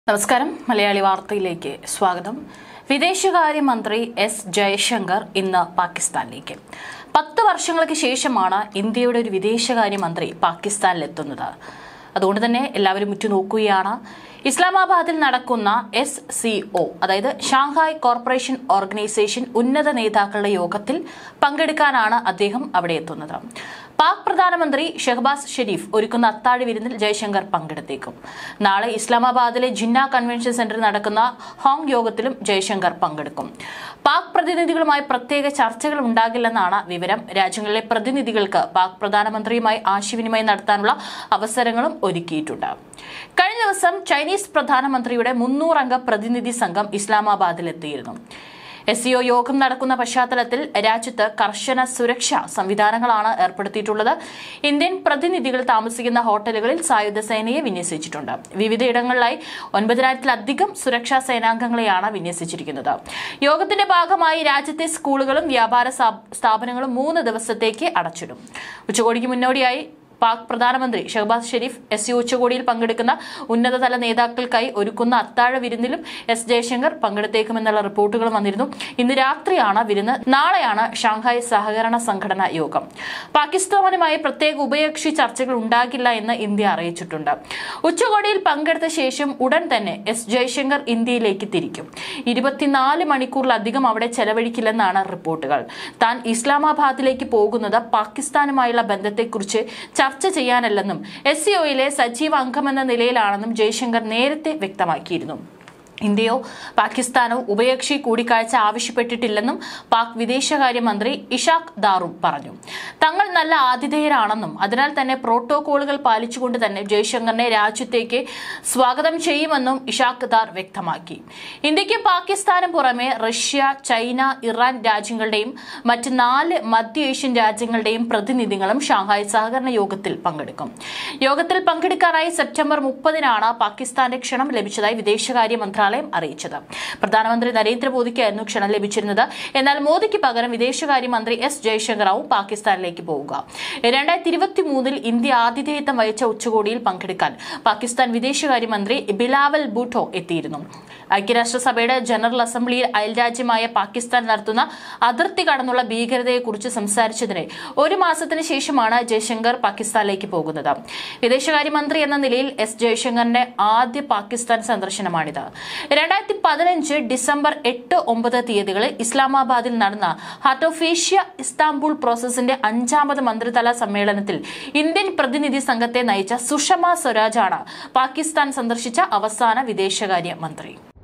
നമസ്കാരം മലയാളി വാർത്തയിലേക്ക് സ്വാഗതം വിദേശകാര്യമന്ത്രി എസ് ജയശങ്കർ ഇന്ന് പാകിസ്ഥാനിലേക്ക് പത്ത് വർഷങ്ങൾക്ക് ശേഷമാണ് ഇന്ത്യയുടെ ഒരു വിദേശകാര്യമന്ത്രി പാകിസ്ഥാനിലെത്തുന്നത് അതുകൊണ്ട് തന്നെ എല്ലാവരും ഉറ്റുനോക്കുകയാണ് ഇസ്ലാമാബാദിൽ നടക്കുന്ന എസ് സി ഒ അതായത് ഷാങ്ഹായ് കോർപ്പറേഷൻ ഓർഗനൈസേഷൻ ഉന്നത നേതാക്കളുടെ യോഗത്തിൽ പങ്കെടുക്കാനാണ് അദ്ദേഹം അവിടെ എത്തുന്നത് പാക് പ്രധാനമന്ത്രി ഷെഹബാസ് ഷെരീഫ് ഒരുക്കുന്ന അത്താഴി വിരുന്നിൽ ജയശങ്കർ പങ്കെടുത്തേക്കും നാളെ ഇസ്ലാമാബാദിലെ ജിന്ന കൺവെൻഷൻ സെന്ററിൽ നടക്കുന്ന ഹോങ് യോഗത്തിലും ജയശങ്കർ പങ്കെടുക്കും പാക് പ്രതിനിധികളുമായി പ്രത്യേക ചർച്ചകൾ ഉണ്ടാകില്ലെന്നാണ് വിവരം രാജ്യങ്ങളിലെ പ്രതിനിധികൾക്ക് പാക് പ്രധാനമന്ത്രിയുമായി ആശയവിനിമയം നടത്താനുള്ള അവസരങ്ങളും ഒരുക്കിയിട്ടുണ്ട് കഴിഞ്ഞ ദിവസം ചൈനീസ് പ്രധാനമന്ത്രിയുടെ മുന്നൂറംഗ പ്രതിനിധി സംഘം ഇസ്ലാമാബാദിലെത്തിയിരുന്നു എസ് സിഒ യോഗം നടക്കുന്ന പശ്ചാത്തലത്തിൽ രാജ്യത്ത് കർശന സുരക്ഷാ സംവിധാനങ്ങളാണ് ഏർപ്പെടുത്തിയിട്ടുള്ളത് ഇന്ത്യൻ പ്രതിനിധികൾ താമസിക്കുന്ന ഹോട്ടലുകളിൽ സായുധ സേനയെ വിന്യസിച്ചിട്ടുണ്ട് വിവിധയിടങ്ങളിലായി ഒൻപതിനായിരത്തിലധികം സുരക്ഷാ സേനാംഗങ്ങളെയാണ് വിന്യസിച്ചിരിക്കുന്നത് യോഗത്തിന്റെ ഭാഗമായി രാജ്യത്തെ സ്കൂളുകളും വ്യാപാര സ്ഥാപ- സ്ഥാപനങ്ങളും മൂന്ന് ദിവസത്തേക്ക് അടച്ചിടും ഉച്ചകോടിക്ക് മുന്നോടിയായി പാക് പ്രധാനമന്ത്രി ഷഹബാസ് ഷെരീഫ് എസ് യു ഉച്ചകോടിയിൽ പങ്കെടുക്കുന്ന ഉന്നതതല നേതാക്കൾക്കായി ഒരുക്കുന്ന അത്താഴ വിരുന്നിലും എസ് ജയശങ്കർ പങ്കെടുത്തേക്കുമെന്നുള്ള റിപ്പോർട്ടുകൾ വന്നിരുന്നു ഇന്ന് രാത്രിയാണ് വിരുന്ന് നാളെയാണ് ഷാങ്ഹായ് സഹകരണ സംഘടന യോഗം പാകിസ്ഥാനുമായി പ്രത്യേക ഉഭയകക്ഷി ചർച്ചകൾ ഉണ്ടാകില്ല എന്ന് ഇന്ത്യ അറിയിച്ചിട്ടുണ്ട് ഉച്ചകോടിയിൽ പങ്കെടുത്ത ശേഷം ഉടൻ തന്നെ എസ് ജയശങ്കർ ഇന്ത്യയിലേക്ക് തിരിക്കും ഇരുപത്തിനാല് മണിക്കൂറിലധികം അവിടെ ചെലവഴിക്കില്ലെന്നാണ് റിപ്പോർട്ടുകൾ താൻ ഇസ്ലാമാബാദിലേക്ക് പോകുന്നത് പാകിസ്ഥാനുമായുള്ള ബന്ധത്തെക്കുറിച്ച് ചർച്ച ചെയ്യാനല്ലെന്നും എസ് സിഒയിലെ സജീവ അംഗമെന്ന നിലയിലാണെന്നും ജയശങ്കർ നേരത്തെ വ്യക്തമാക്കിയിരുന്നു ഇന്ത്യയോ പാകിസ്ഥാനോ ഉഭയകക്ഷി കൂടിക്കാഴ്ച ആവശ്യപ്പെട്ടിട്ടില്ലെന്നും പാക് വിദേശകാര്യമന്ത്രി ഇഷാഖ് ദാറും പറഞ്ഞു തങ്ങൾ നല്ല ആതിഥേയരാണെന്നും അതിനാൽ തന്നെ പ്രോട്ടോകോളുകൾ പാലിച്ചുകൊണ്ട് തന്നെ ജയശങ്കറിനെ രാജ്യത്തേക്ക് സ്വാഗതം ചെയ്യുമെന്നും ഇഷാഖ് ദാർ വ്യക്തമാക്കി ഇന്ത്യക്ക് പാകിസ്ഥാനും പുറമെ റഷ്യ ചൈന ഇറാൻ രാജ്യങ്ങളുടെയും മറ്റ് നാല് മധ്യ ഏഷ്യൻ രാജ്യങ്ങളുടെയും പ്രതിനിധികളും ഷാങ്ഹായ് സഹകരണ യോഗത്തിൽ പങ്കെടുക്കും യോഗത്തിൽ പങ്കെടുക്കാനായി സെപ്റ്റംബർ മുപ്പതിനാണ് പാകിസ്ഥാന്റെ ക്ഷണം ലഭിച്ചതായി വിദേശകാര്യ മന്ത്രാലയം അറിയിച്ചത് പ്രധാനമന്ത്രി നരേന്ദ്രമോദിക്കായിരുന്നു ക്ഷണം ലഭിച്ചിരുന്നത് എന്നാൽ മോദിക്ക് പകരം വിദേശകാര്യമന്ത്രി എസ് ജയശങ്കറാവും പാകിസ്ഥാനിലേക്ക് പോവുക രണ്ടായിരത്തി ഇരുപത്തി മൂന്നിൽ ഇന്ത്യ ആതിഥേയത്വം വഹിച്ച ഉച്ചകോടിയിൽ പങ്കെടുക്കാൻ പാകിസ്ഥാൻ വിദേശകാര്യമന്ത്രി ബിലാവൽ ഭൂട്ടോ എത്തിയിരുന്നു ഐക്യരാഷ്ട്രസഭയുടെ ജനറൽ അസംബ്ലിയിൽ അയൽരാജ്യമായ പാകിസ്ഥാൻ നടത്തുന്ന അതിർത്തി കടന്നുള്ള ഭീകരതയെക്കുറിച്ച് സംസാരിച്ചതിന് ഒരു മാസത്തിന് ശേഷമാണ് ജയശങ്കർ പാകിസ്ഥാനിലേക്ക് പോകുന്നത് വിദേശകാര്യമന്ത്രി എന്ന നിലയിൽ എസ് ജയശങ്കറിന്റെ ആദ്യ പാകിസ്ഥാൻ സന്ദർശനമാണിത് രണ്ടായിരത്തി പതിനഞ്ച് ഡിസംബർ എട്ട് ഒമ്പത് തീയതികളിൽ ഇസ്ലാമാബാദിൽ നടന്ന ഹാർട്ട് ഓഫ് ഏഷ്യ ഇസ്താംബുൾ പ്രോസസിന്റെ അഞ്ചാമത് മന്ത്രിതല സമ്മേളനത്തിൽ ഇന്ത്യൻ പ്രതിനിധി സംഘത്തെ നയിച്ച സുഷമ സ്വരാജാണ് പാകിസ്ഥാൻ സന്ദർശിച്ച അവസാന വിദേശകാര്യ മന്ത്രി